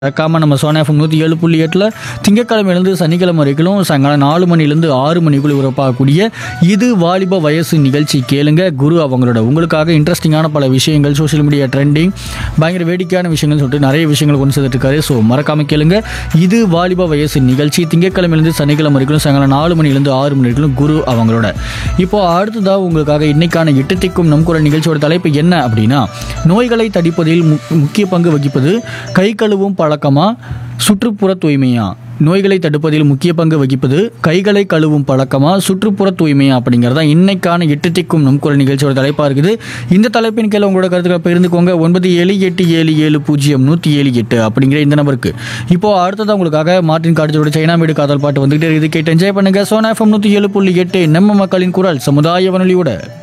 மறக்காம நம்ம சோனா எஃப்எம் நூற்றி ஏழு புள்ளி எட்டில் திங்கக்கிழமையிலேருந்து சனிக்கிழமை வரைக்கும் சாயங்காலம் நாலு மணிலேருந்து ஆறு மணிக்குள்ள உறப்பாகக்கூடிய இது வாலிப வயசு நிகழ்ச்சி கேளுங்க குரு அவங்களோட உங்களுக்காக இன்ட்ரெஸ்டிங்கான பல விஷயங்கள் சோஷியல் மீடியா ட்ரெண்டிங் பயங்கர வேடிக்கையான விஷயங்கள் சொல்லிட்டு நிறைய விஷயங்கள் கொண்டு சேர்த்துட்டு இருக்காரு ஸோ மறக்காம கேளுங்க இது வாலிப வயசு நிகழ்ச்சி திங்கக்கிழமையிலேருந்து சனிக்கிழமை வரைக்கும் சாயங்காலம் நாலு மணிலேருந்து ஆறு மணி வரைக்கும் குரு அவங்களோட இப்போ அடுத்ததாக உங்களுக்காக இன்னைக்கான எட்டு திக்கும் நம் குரல் நிகழ்ச்சியோட தலைப்பு என்ன அப்படின்னா நோய்களை தடுப்பதில் மு- முக்கிய பங்கு வகிப்பது கை கழுவும் பழக்கமா சுற்றுப்புற தூய்மையா நோய்களை தடுப்பதில் முக்கிய பங்கு வகிப்பது கைகளை கழுவும் பழக்கமா சுற்றுப்புற தூய்மையா அப்படிங்கிறதா இன்னைக்கான எட்டு திக்கும் நம் குரல் நிகழ்ச்சியோட தலைப்பா இருக்குது இந்த தலைப்பின் கீழே உங்களோட கருத்துக்களை பகிர்ந்துக்கோங்க ஒன்பது ஏழு எட்டு ஏழு ஏழு பூஜ்ஜியம் நூற்றி ஏழு எட்டு அப்படிங்கிற இந்த நம்பருக்கு இப்போ அடுத்ததான் உங்களுக்காக மார்ட்டின் கார்டோட சைனா மேடு காதல் பாட்டு வந்துகிட்டே இருக்குது கேட்டு என்ஜாய் பண்ணுங்க சோனா எஃப்எம் நூற்றி ஏழு புள்ளி எட்டு நம்ம மக்களின் குரல் சமுதாய வானொலியோட